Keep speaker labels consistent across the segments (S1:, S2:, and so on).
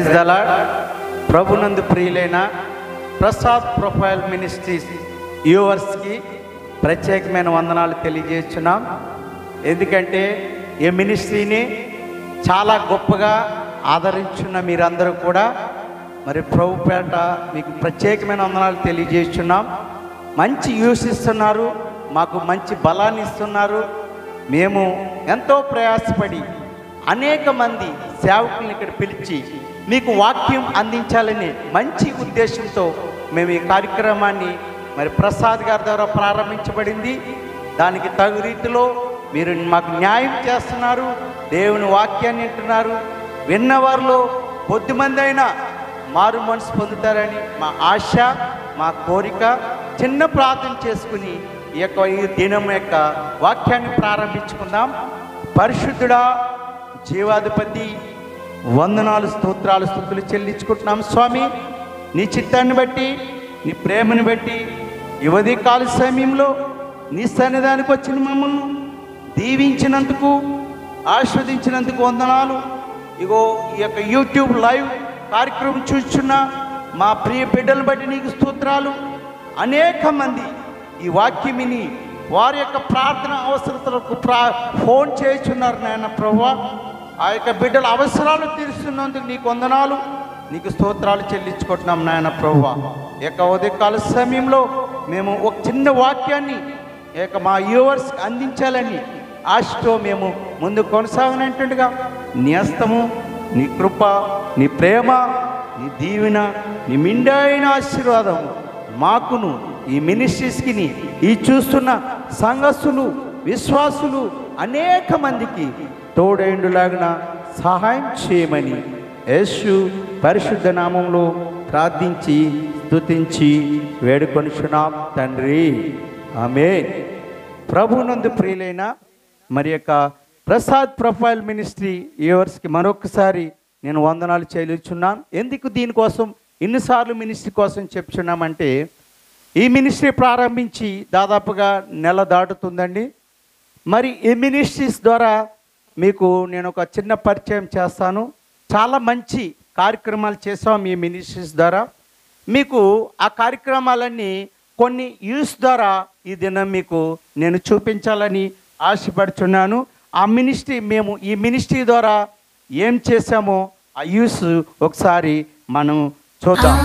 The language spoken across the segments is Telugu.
S1: ప్రైజ్ దలా ప్రభునందు ప్రియులైన ప్రసాద్ ప్రొఫైల్ మినిస్ట్రీస్ వ్యూవర్స్కి ప్రత్యేకమైన వందనాలు తెలియజేస్తున్నాం ఎందుకంటే ఈ మినిస్ట్రీని చాలా గొప్పగా ఆదరించున్న మీరందరూ కూడా మరి ప్రభుపేట మీకు ప్రత్యేకమైన వందనాలు తెలియజేస్తున్నాం మంచి యూస్ ఇస్తున్నారు మాకు మంచి బలాన్ని ఇస్తున్నారు మేము ఎంతో ప్రయాసపడి అనేక మంది సేవకులను ఇక్కడ పిలిచి మీకు వాక్యం అందించాలని మంచి ఉద్దేశంతో మేము ఈ కార్యక్రమాన్ని మరి ప్రసాద్ గారి ద్వారా ప్రారంభించబడింది దానికి తగు రీతిలో మీరు మాకు న్యాయం చేస్తున్నారు దేవుని వాక్యాన్ని వింటున్నారు విన్నవారిలో కొద్దిమంది అయినా మారు మనసు పొందుతారని మా ఆశ మా కోరిక చిన్న ప్రార్థన చేసుకుని ఈ యొక్క ఈ దినం యొక్క వాక్యాన్ని ప్రారంభించుకుందాం పరిశుద్ధుడా జీవాధిపతి వందనాలు స్తోత్రాలు స్థుతులు చెల్లించుకుంటున్నాం స్వామి నీ చిత్తాన్ని బట్టి నీ ప్రేమను బట్టి యువతి కాల సమయంలో నీ సన్నిధానికి వచ్చిన మమ్మల్ని దీవించినందుకు ఆస్వాదించినందుకు వందనాలు ఇగో ఈ యొక్క యూట్యూబ్ లైవ్ కార్యక్రమం చూస్తున్న మా ప్రియ బిడ్డలను బట్టి నీకు స్తోత్రాలు అనేక మంది ఈ వాక్యం విని వారి యొక్క ప్రార్థన అవసరతలకు ప్రా ఫోన్ చేస్తున్నారు నాయన ప్రభా ఆ యొక్క బిడ్డల అవసరాలు తీరుస్తున్నందుకు నీకు వందనాలు నీకు స్తోత్రాలు చెల్లించుకుంటున్నాం నాయన ప్రభా ఈ యొక్క ఉదయకాల సమయంలో మేము ఒక చిన్న వాక్యాన్ని ఈ యొక్క మా వ్యూవర్స్ అందించాలని ఆశతో మేము ముందు కొనసాగనంటుండగా నీ హస్తము నీ కృప నీ ప్రేమ నీ దీవెన నీ మిండైన ఆశీర్వాదం మాకును ఈ మినిస్ట్రీస్కి ఈ చూస్తున్న సంఘస్థులు విశ్వాసులు అనేక మందికి తోడైండులాగిన సహాయం చేయమని యేసు పరిశుద్ధ నామంలో ప్రార్థించి స్తుతించి వేడుకొనిచున్నాం తండ్రి ఆమె ప్రభునందు ప్రియులైన మరి యొక్క ప్రసాద్ ప్రొఫైల్ మినిస్ట్రీ వ్యూవర్స్కి మరొకసారి నేను వందనాలు చెల్లించున్నాను ఎందుకు దీనికోసం ఇన్నిసార్లు మినిస్ట్రీ కోసం చెప్తున్నామంటే ఈ మినిస్ట్రీ ప్రారంభించి దాదాపుగా నెల దాటుతుందండి మరి ఈ మినిస్ట్రీస్ ద్వారా మీకు నేను ఒక చిన్న పరిచయం చేస్తాను చాలా మంచి కార్యక్రమాలు చేసాం ఈ మినిస్ట్రీస్ ద్వారా మీకు ఆ కార్యక్రమాలన్నీ కొన్ని యూస్ ద్వారా ఈ దినం మీకు నేను చూపించాలని ఆశపడుచున్నాను ఆ మినిస్ట్రీ మేము ఈ మినిస్ట్రీ ద్వారా ఏం చేశామో ఆ యూస్ ఒకసారి మనం చూద్దాం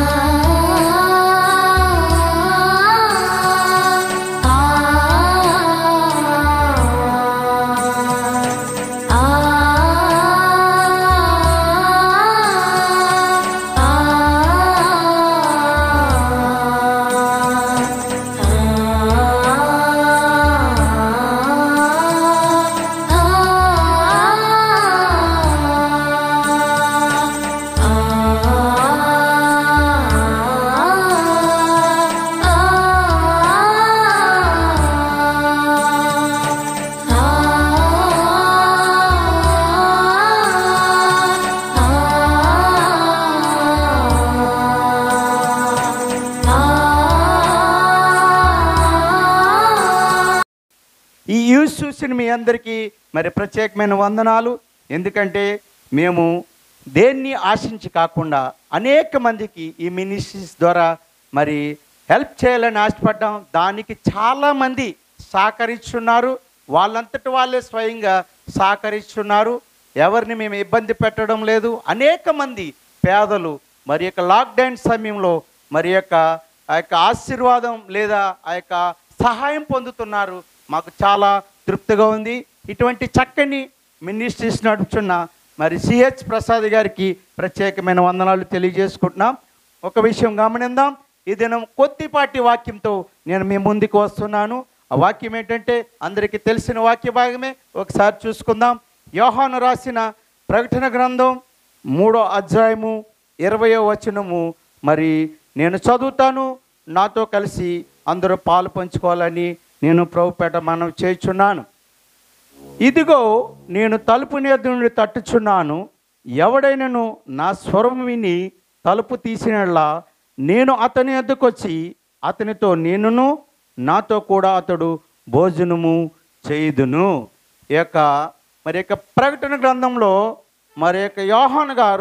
S1: ఈ యూస్ చూసిన మీ అందరికీ మరి ప్రత్యేకమైన వందనాలు ఎందుకంటే మేము దేన్ని ఆశించి కాకుండా అనేక మందికి ఈ మినిస్ట్రీస్ ద్వారా మరి హెల్ప్ చేయాలని ఆశపడ్డాం దానికి చాలామంది సహకరిస్తున్నారు వాళ్ళంతటి వాళ్ళే స్వయంగా సహకరిస్తున్నారు ఎవరిని మేము ఇబ్బంది పెట్టడం లేదు అనేక మంది పేదలు మరి యొక్క లాక్డౌన్ సమయంలో మరి యొక్క ఆ యొక్క ఆశీర్వాదం లేదా ఆ యొక్క సహాయం పొందుతున్నారు మాకు చాలా తృప్తిగా ఉంది ఇటువంటి చక్కని మినిస్ట్రీస్ నడుపుచున్న మరి సిహెచ్ ప్రసాద్ గారికి ప్రత్యేకమైన వందనాలు తెలియజేసుకుంటున్నాం ఒక విషయం గమనిద్దాం ఈ దినం కొద్దిపాటి వాక్యంతో నేను మీ ముందుకు వస్తున్నాను ఆ వాక్యం ఏంటంటే అందరికీ తెలిసిన వాక్య భాగమే ఒకసారి చూసుకుందాం యోహాను రాసిన ప్రకటన గ్రంథం మూడో అధ్యాయము ఇరవయో వచనము మరి నేను చదువుతాను నాతో కలిసి అందరూ పాలు పంచుకోవాలని నేను ప్రభుపేట మనం చేయుచున్నాను ఇదిగో నేను తలుపు నేదు నుండి తట్టుచున్నాను ఎవడైనను నా స్వరం విని తలుపు తీసినలా నేను అతని ఎద్దుకొచ్చి అతనితో నేనును నాతో కూడా అతడు భోజనము చేయుదును ఈ యొక్క మరి యొక్క ప్రకటన గ్రంథంలో మరి యొక్క యోహాన్ గారు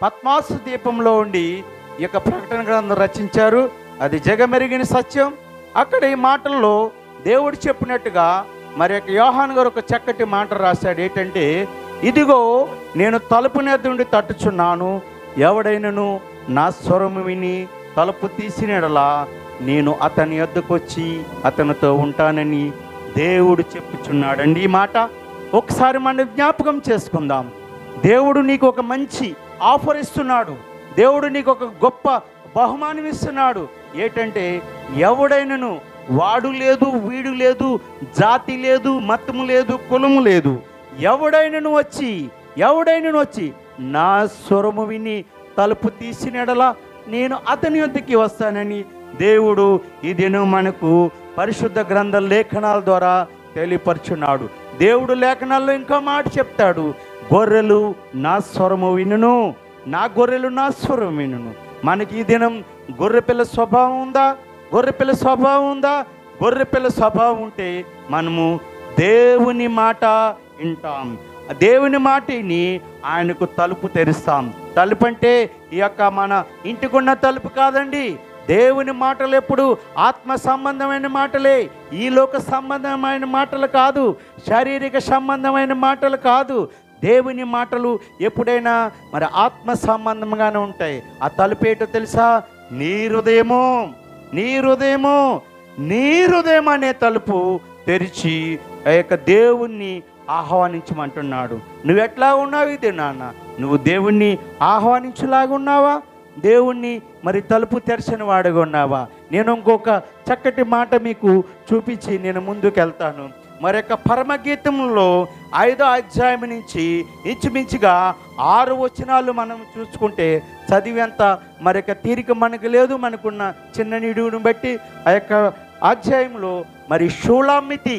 S1: పద్మాసు దీపంలో ఉండి ఈ యొక్క ప్రకటన గ్రంథం రచించారు అది జగమెరిగిన సత్యం అక్కడ ఈ మాటల్లో దేవుడు చెప్పినట్టుగా మరి యొక్క యోహాన్ గారు ఒక చక్కటి మాట రాశాడు ఏంటంటే ఇదిగో నేను తలుపు నెద్దుండి తట్టుచున్నాను ఎవడైనను నా స్వరము విని తలుపు తీసినడలా నేను అతని వద్దకొచ్చి అతనితో ఉంటానని దేవుడు చెప్పుచున్నాడండి ఈ మాట ఒకసారి మనం జ్ఞాపకం చేసుకుందాం దేవుడు నీకు ఒక మంచి ఆఫర్ ఇస్తున్నాడు దేవుడు నీకు ఒక గొప్ప బహుమానం ఇస్తున్నాడు ఏంటంటే ఎవడైనను వాడు లేదు వీడు లేదు జాతి లేదు మతము లేదు కులము లేదు ఎవడైనను వచ్చి ఎవడైనను వచ్చి నా స్వరము విని తలుపు తీసినడలా నేను అతని వద్దకి వస్తానని దేవుడు ఈ దినం మనకు పరిశుద్ధ గ్రంథ లేఖనాల ద్వారా తెలియపరుచున్నాడు దేవుడు లేఖనాల్లో ఇంకో మాట చెప్తాడు గొర్రెలు నా స్వరము వినును నా గొర్రెలు నా స్వరం వినును మనకి ఈ దినం గొర్రెపిల్ల స్వభావం ఉందా గొర్రెపిల్ల స్వభావం ఉందా గొర్రెపిల్ల స్వభావం ఉంటే మనము దేవుని మాట వింటాం దేవుని మాట విని ఆయనకు తలుపు తెరుస్తాం తలుపు అంటే ఈ యొక్క మన ఇంటికున్న తలుపు కాదండి దేవుని మాటలు ఎప్పుడు ఆత్మ సంబంధమైన మాటలే ఈ లోక సంబంధమైన మాటలు కాదు శారీరక సంబంధమైన మాటలు కాదు దేవుని మాటలు ఎప్పుడైనా మరి ఆత్మ సంబంధంగానే ఉంటాయి ఆ తలుపు ఏంటో తెలుసా నీ హృదయము నీ హృదయము నీ హృదయం అనే తలుపు తెరిచి ఆ యొక్క దేవుణ్ణి ఆహ్వానించమంటున్నాడు నువ్వు ఎట్లా ఉన్నావు ఇది నాన్న నువ్వు దేవుణ్ణి ఆహ్వానించులాగా ఉన్నావా దేవుణ్ణి మరి తలుపు తెరిచిన వాడుగా ఉన్నావా నేను ఇంకొక చక్కటి మాట మీకు చూపించి నేను ముందుకు వెళ్తాను మరి యొక్క పరమగీతంలో ఐదో అధ్యాయం నుంచి ఇంచుమించుగా ఆరు వచనాలు మనం చూసుకుంటే చదివేంత మరి యొక్క తీరిక మనకు లేదు మనకున్న చిన్న నిడువును బట్టి ఆ యొక్క అధ్యాయంలో మరి షూలామితి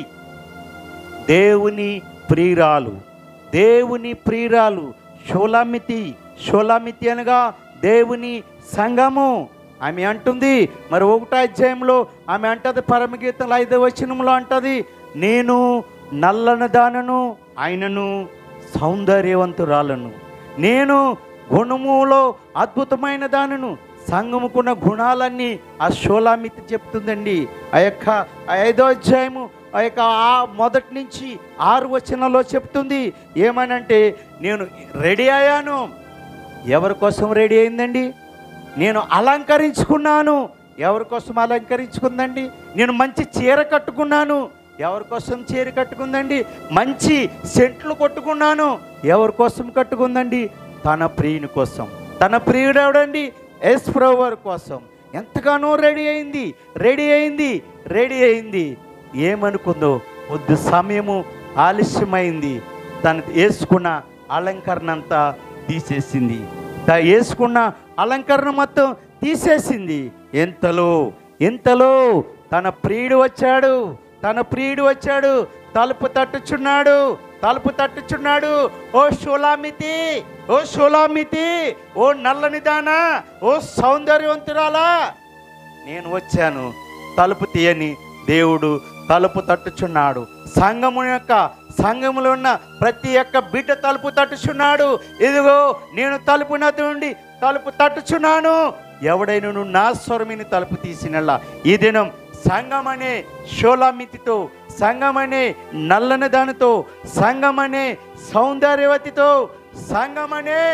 S1: దేవుని ప్రియురాలు దేవుని ప్రియురాలు షోలామితి షోలామితి అనగా దేవుని సంఘము ఆమె అంటుంది మరి ఒకటో అధ్యాయంలో ఆమె అంటది పరమగీతలు ఐదో వచనంలో అంటది నేను నల్లని దానను ఆయనను సౌందర్యవంతురాలను నేను గుణములో అద్భుతమైన దానను సంగముకున్న గుణాలన్నీ ఆ షోలామితి చెప్తుందండి ఆ యొక్క ఆ ఐదో అధ్యాయము ఆ యొక్క ఆ మొదటి నుంచి ఆరు వచనంలో చెప్తుంది ఏమనంటే నేను రెడీ అయ్యాను ఎవరి కోసం రెడీ అయిందండి నేను అలంకరించుకున్నాను ఎవరి కోసం అలంకరించుకుందండి నేను మంచి చీర కట్టుకున్నాను ఎవరి కోసం చీర కట్టుకుందండి మంచి సెంట్లు కొట్టుకున్నాను ఎవరి కోసం కట్టుకుందండి తన ప్రియుని కోసం తన ప్రియుడు ఎవడండి ఎస్ వారి కోసం ఎంతగానో రెడీ అయింది రెడీ అయింది రెడీ అయింది ఏమనుకుందో కొద్ది సమయము ఆలస్యమైంది తను వేసుకున్న అలంకరణ అంతా తీసేసింది తా వేసుకున్న అలంకరణ మొత్తం తీసేసింది ఎంతలో ఎంతలో తన ప్రియుడు వచ్చాడు తన ప్రియుడు వచ్చాడు తలుపు తట్టుచున్నాడు తలుపు తట్టుచున్నాడు ఓ షోలామితి ఓ షోలామితి ఓ నల్లని దానా ఓ సౌందర్యవంతురాలా నేను వచ్చాను తలుపు తీయని దేవుడు తలుపు తట్టుచున్నాడు సంఘము యొక్క సంఘములో ఉన్న ప్రతి ఒక్క బిడ్డ తలుపు తట్టుచున్నాడు ఇదిగో నేను తలుపు నది నుండి తలుపు తట్టుచున్నాను ఎవడైనా నా స్వరమిని తలుపు తీసినలా ఈ దినం సంఘం అనే షోలామితితో సంఘం అనే నల్లని దానితో సంఘం అనే సౌందర్యవతితో సంఘం అనే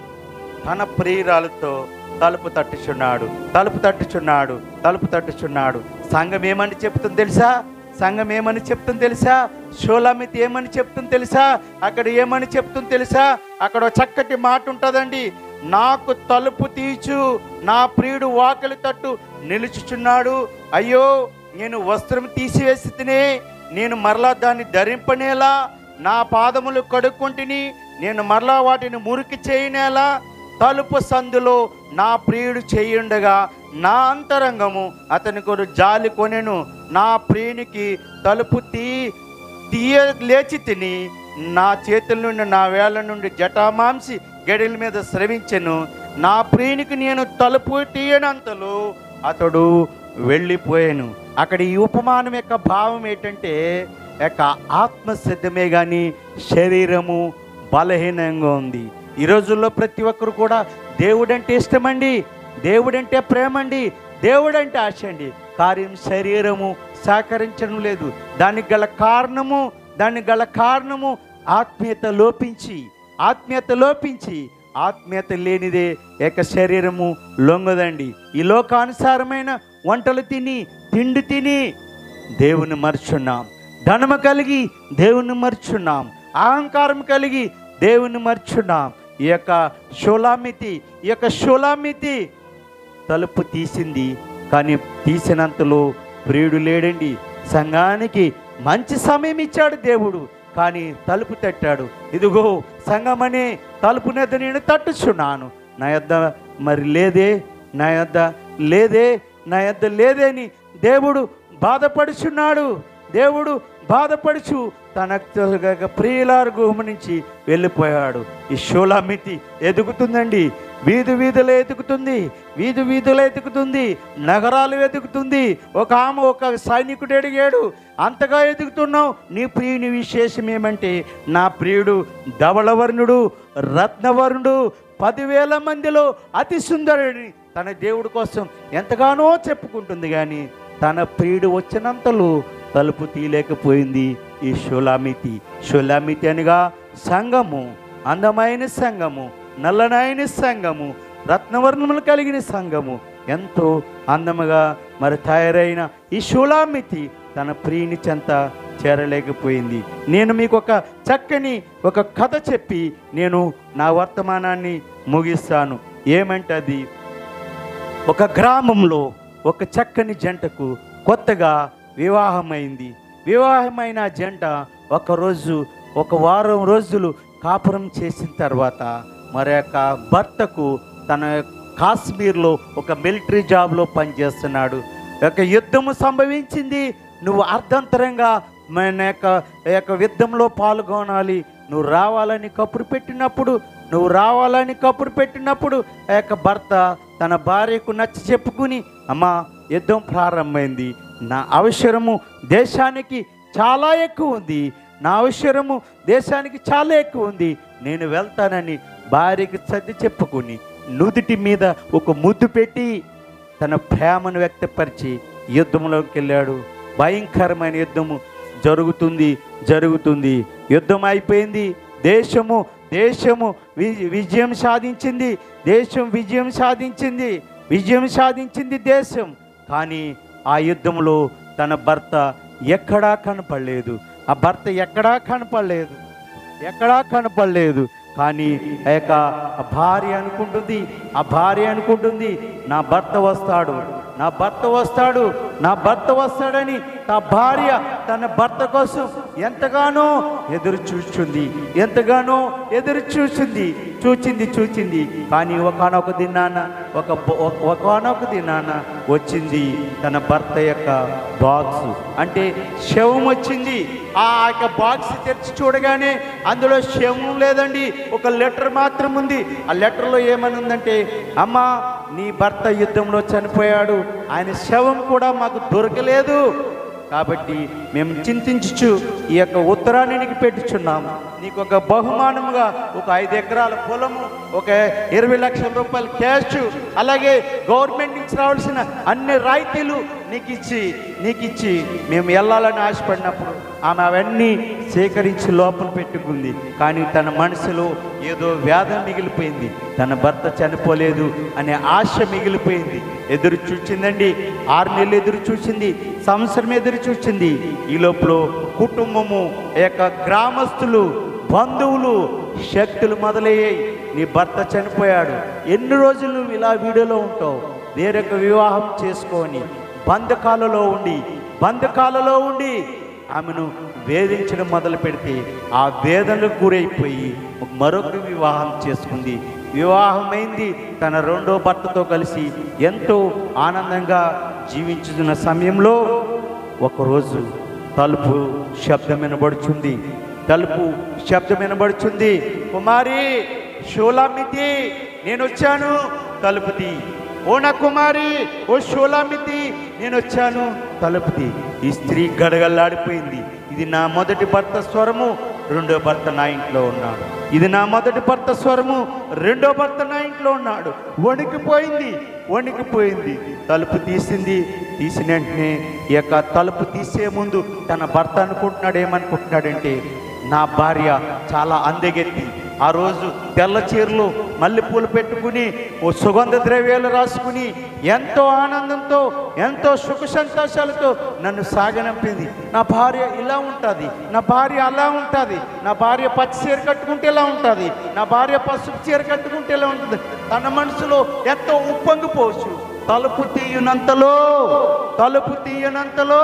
S1: తన ప్రియురాలతో తలుపు తట్టుచున్నాడు తలుపు తట్టుచున్నాడు తలుపు తట్టుచున్నాడు సంఘం ఏమని చెప్తుంది తెలుసా సంఘం ఏమని చెప్తుంది తెలుసా షోలామితి ఏమని చెప్తుంది తెలుసా అక్కడ ఏమని చెప్తుంది తెలుసా అక్కడ ఒక చక్కటి మాట ఉంటుందండి నాకు తలుపు తీచు నా ప్రియుడు వాకిలి తట్టు నిలుచుచున్నాడు అయ్యో నేను వస్త్రం తీసివేసి తినే నేను మరలా దాన్ని ధరింపనేలా నా పాదములు కడుక్కుంటుని నేను మరలా వాటిని మురికి చేయనేలా తలుపు సందులో నా ప్రియుడు చేయుండగా నా అంతరంగము అతని కొడు జాలి కొనెను నా ప్రియునికి తలుపు తీ తీయ లేచి తిని నా చేతుల నుండి నా వేళ్ళ నుండి జటామాంసి గడిల మీద స్రవించెను నా ప్రియునికి నేను తలుపు తీయనంతలో అతడు వెళ్ళిపోయాను అక్కడ ఈ ఉపమానం యొక్క భావం ఏంటంటే యొక్క ఆత్మ సిద్ధమే కానీ శరీరము బలహీనంగా ఉంది ఈ రోజుల్లో ప్రతి ఒక్కరు కూడా దేవుడంటే ఇష్టమండి దేవుడంటే ప్రేమండి దేవుడంటే ఆశ అండి కార్యం శరీరము సహకరించడం లేదు దానికి గల కారణము దానికి గల కారణము ఆత్మీయత లోపించి ఆత్మీయత లోపించి ఆత్మీయత లేనిదే ఏక శరీరము లొంగదండి ఈ లోకానుసారమైన వంటలు తిని తిండి తిని దేవుని మర్చున్నాం ధనము కలిగి దేవుని మర్చున్నాం అహంకారం కలిగి దేవుని మర్చున్నాం ఈ యొక్క షోలామితి ఈ యొక్క షోలామితి తలుపు తీసింది కానీ తీసినంతలో ప్రియుడు లేడండి సంఘానికి మంచి సమయం ఇచ్చాడు దేవుడు కానీ తలుపు తట్టాడు ఇదిగో సంఘమనే తలుపు నెద్ద నేను తట్టుచున్నాను నా యొద్ద మరి లేదే నా యొద్ద లేదే నా యొద్ద లేదే అని దేవుడు బాధపడుచున్నాడు దేవుడు బాధపడుచు తన ప్రియులారు గుహం నుంచి వెళ్ళిపోయాడు ఈ షోలామితి ఎదుగుతుందండి వీధి వీధులు ఎదుగుతుంది వీధి వీధులు ఎదుగుతుంది నగరాలు ఎదుగుతుంది ఒక ఆమె ఒక సైనికుడు అడిగాడు అంతగా ఎదుగుతున్నావు నీ ప్రియుని విశేషం ఏమంటే నా ప్రియుడు ధవళవర్ణుడు రత్నవర్ణుడు పదివేల మందిలో అతి సుందరుడిని తన దేవుడి కోసం ఎంతగానో చెప్పుకుంటుంది కానీ తన ప్రియుడు వచ్చినంతలో తలుపు తీయలేకపోయింది ఈ షోలామితి షోలామితి అనగా సంఘము అందమైన సంఘము నల్లనైన సంఘము రత్నవర్ణములు కలిగిన సంఘము ఎంతో అందముగా మరి తయారైన ఈ షోలామితి తన ప్రియుని చెంత చేరలేకపోయింది నేను మీకు ఒక చక్కని ఒక కథ చెప్పి నేను నా వర్తమానాన్ని ముగిస్తాను ఏమంటది ఒక గ్రామంలో ఒక చక్కని జంటకు కొత్తగా వివాహమైంది వివాహమైన ఆ జంట ఒకరోజు ఒక వారం రోజులు కాపురం చేసిన తర్వాత మరి యొక్క భర్తకు తన కాశ్మీర్లో ఒక మిలిటరీ జాబ్లో పనిచేస్తున్నాడు ఒక యుద్ధము సంభవించింది నువ్వు అర్ధంతరంగా మన యొక్క యొక్క యుద్ధంలో పాల్గొనాలి నువ్వు రావాలని కప్పురు పెట్టినప్పుడు నువ్వు రావాలని కప్పురు పెట్టినప్పుడు ఆ యొక్క భర్త తన భార్యకు నచ్చ చెప్పుకుని అమ్మా యుద్ధం ప్రారంభమైంది నా అవసరము దేశానికి చాలా ఎక్కువ ఉంది నా అవసరము దేశానికి చాలా ఎక్కువ ఉంది నేను వెళ్తానని భార్యకి సర్ది చెప్పుకుని నుదుటి మీద ఒక ముద్దు పెట్టి తన ప్రేమను వ్యక్తపరిచి యుద్ధంలోకి వెళ్ళాడు భయంకరమైన యుద్ధము జరుగుతుంది జరుగుతుంది యుద్ధం అయిపోయింది దేశము దేశము వి- విజయం సాధించింది దేశం విజయం సాధించింది విజయం సాధించింది దేశం కానీ ఆ యుద్ధంలో తన భర్త ఎక్కడా కనపడలేదు ఆ భర్త ఎక్కడా కనపడలేదు ఎక్కడా కనపడలేదు కానీ ఆ యొక్క ఆ భార్య అనుకుంటుంది ఆ భార్య అనుకుంటుంది నా భర్త వస్తాడు నా భర్త వస్తాడు నా భర్త వస్తాడని నా భార్య తన భర్త కోసం ఎంతగానో ఎదురు చూస్తుంది ఎంతగానో ఎదురు చూసింది చూచింది చూచింది కానీ ఒకనొక దినాన ఒక బ- ఒక- ఒకనొక దినాన వచ్చింది తన భర్త యొక్క బాక్స్ అంటే శవం వచ్చింది ఆ యొక్క బాక్స్ తెరిచి చూడగానే అందులో శవం లేదండి ఒక లెటర్ మాత్రం ఉంది ఆ లెటర్లో ఏమని ఉందంటే అమ్మా నీ భర్త యుద్ధంలో చనిపోయాడు ఆయన శవం కూడా మాకు దొరకలేదు కాబట్టి మేము చింతించు ఈ యొక్క ఉత్తరాన్ని నీకు పెట్టుచున్నాం నీకు ఒక బహుమానముగా ఒక ఐదు ఎకరాల పొలము ఒక ఇరవై లక్షల రూపాయల క్యాష్ అలాగే గవర్నమెంట్ నుంచి రావాల్సిన అన్ని రాయితీలు నీకు ఇచ్చి నీకు ఇచ్చి మేము వెళ్ళాలని ఆశపడినప్పుడు ఆమె అవన్నీ సేకరించి లోపల పెట్టుకుంది కానీ తన మనసులో ఏదో వ్యాధం మిగిలిపోయింది తన భర్త చనిపోలేదు అనే ఆశ మిగిలిపోయింది ఎదురు చూచిందండి ఆరు నెలలు ఎదురు చూసింది సంవత్సరం ఎదురు చూసింది ఈ లోపల కుటుంబము ఈ యొక్క గ్రామస్తులు బంధువులు శక్తులు మొదలయ్యాయి నీ భర్త చనిపోయాడు ఎన్ని రోజులు నువ్వు ఇలా వీడియోలో ఉంటావు వేరొక వివాహం చేసుకొని బంధకాలలో ఉండి బంధకాలలో ఉండి ఆమెను వేధించడం మొదలు పెడితే ఆ వేదనకు గురైపోయి మరొక వివాహం చేసుకుంది వివాహమైంది తన రెండో భర్తతో కలిసి ఎంతో ఆనందంగా జీవించుతున్న సమయంలో ఒకరోజు తలుపు శబ్దం వినబడుచుంది తలుపు శబ్దం వినబడుచుంది కుమారి షోలామితి నేను వచ్చాను తలుపుతి ఓ నా కుమారి ఓ షోలామితి నేను వచ్చాను తలుపుతి ఈ స్త్రీ గడగల్లాడిపోయింది ఇది నా మొదటి భర్త స్వరము రెండో భర్త నా ఇంట్లో ఉన్నాడు ఇది నా మొదటి భర్త స్వరము రెండో భర్త నా ఇంట్లో ఉన్నాడు వణికిపోయింది వణికిపోయింది తలుపు తీసింది తీసిన వెంటనే ఈ యొక్క తలుపు తీసే ముందు తన భర్త అనుకుంటున్నాడు ఏమనుకుంటున్నాడంటే నా భార్య చాలా అందగెత్తి ఆ రోజు తెల్ల చీరలు మల్లెపూలు పెట్టుకుని ఓ సుగంధ ద్రవ్యాలు రాసుకుని ఎంతో ఆనందంతో ఎంతో సుఖ సంతోషాలతో నన్ను సాగనంపింది నా భార్య ఇలా ఉంటుంది నా భార్య అలా ఉంటుంది నా భార్య పచ్చి చీర కట్టుకుంటే ఇలా ఉంటుంది నా భార్య పసుపు చీర కట్టుకుంటే ఇలా ఉంటుంది తన మనసులో ఎంతో ఉప్పొంగిపోవచ్చు తలుపు తీయనంతలో తలుపు తీయనంతలో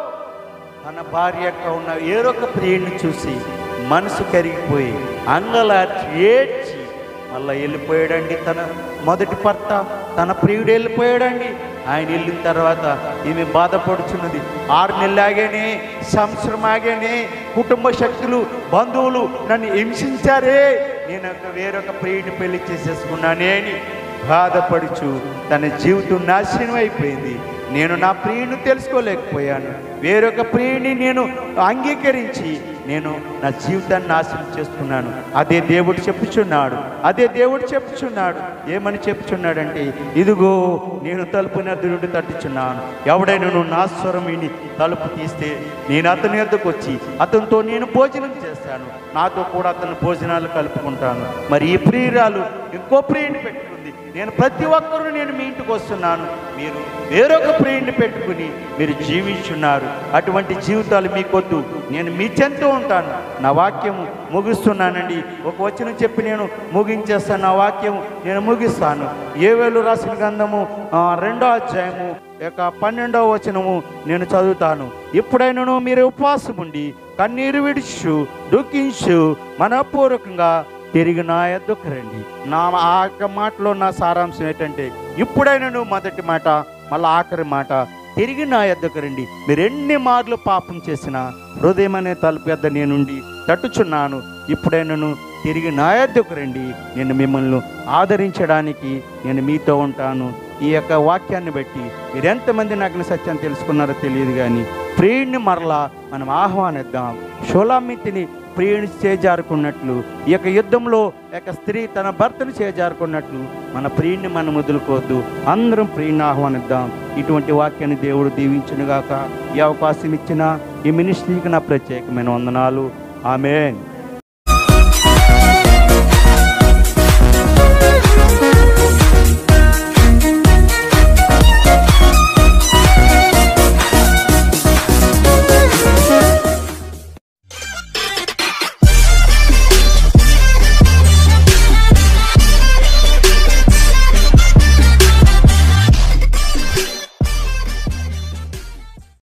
S1: తన భార్య యొక్క ఉన్న ఏరొక ప్రియుడిని చూసి మనసు కరిగిపోయి అంగలార్చి ఏడ్చి మళ్ళా వెళ్ళిపోయాడండి తన మొదటి భర్త తన ప్రియుడు వెళ్ళిపోయాడండి ఆయన వెళ్ళిన తర్వాత ఈమె బాధపడుచున్నది ఆరు నెలలు ఆగానే సంవత్సరం ఆగానే కుటుంబ శక్తులు బంధువులు నన్ను హింసించారే నేను ఒక వేరొక ప్రియుడిని పెళ్లి చేసేసుకున్నానే అని బాధపడుచు తన జీవితం నాశనం అయిపోయింది నేను నా ప్రియుని తెలుసుకోలేకపోయాను వేరొక ప్రియుని నేను అంగీకరించి నేను నా జీవితాన్ని నాశనం చేసుకున్నాను అదే దేవుడు చెప్పుచున్నాడు అదే దేవుడు చెప్పుచున్నాడు ఏమని చెప్పుచున్నాడంటే ఇదిగో నేను తలుపు నదురుడు తట్టుచున్నాను ఎవడైనా నువ్వు నా స్వరం విని తలుపు తీస్తే నేను అతని యొద్దకు వచ్చి అతనితో నేను భోజనం చేస్తాను నాతో కూడా అతను భోజనాలు కలుపుకుంటాను మరి ఈ ప్రియురాలు ఇంకో ప్రియుని పెట్టుకుంది నేను ప్రతి ఒక్కరూ నేను మీ ఇంటికి వస్తున్నాను మీరు వేరొక ప్రియుని పెట్టుకుని మీరు జీవించున్నారు అటువంటి జీవితాలు మీకొద్దు నేను మీ చెంత ఉంటాను నా వాక్యము ముగిస్తున్నానండి ఒక వచనం చెప్పి నేను ముగించేస్తాను నా వాక్యము నేను ముగిస్తాను ఏవేలు రాసిన గ్రంథము ఆ, రెండో అధ్యాయము యొక్క పన్నెండవ వచనము నేను చదువుతాను ఇప్పుడైనను మీరు ఉపవాసం ఉండి కన్నీరు విడుచు దుఃఖించు మనపూర్వకంగా తిరిగి నా ఎద్దుకు రండి నా ఆ యొక్క మాటలో నా సారాంశం ఏంటంటే ఇప్పుడైనా నువ్వు మొదటి మాట మళ్ళీ ఆఖరి మాట తిరిగి నా ఎద్దకు రండి మీరు ఎన్ని మార్లు పాపం చేసినా హృదయం అనే తలుపు ఎద్ద నేనుండి తట్టుచున్నాను ఇప్పుడైనాను తిరిగి నా ఎద్దకు రండి నేను మిమ్మల్ని ఆదరించడానికి నేను మీతో ఉంటాను ఈ యొక్క వాక్యాన్ని బట్టి మీరు ఎంతమంది నగ్న సత్యం తెలుసుకున్నారో తెలియదు కానీ ప్రియుడిని మరలా మనం ఆహ్వానిద్దాం షోలామితిని ప్రియుని చేజారుకున్నట్లు ఈ యొక్క యుద్ధంలో ఈ యొక్క స్త్రీ తన భర్తను చేజారుకున్నట్లు మన ప్రియుడిని మనం వదులుకోవద్దు అందరం ప్రియుని ఆహ్వానిద్దాం ఇటువంటి వాక్యాన్ని దేవుడు దీవించునుగాక ఈ అవకాశం ఇచ్చిన ఈ మినిస్ట్రీకి నా ప్రత్యేకమైన వందనాలు ఆమెన్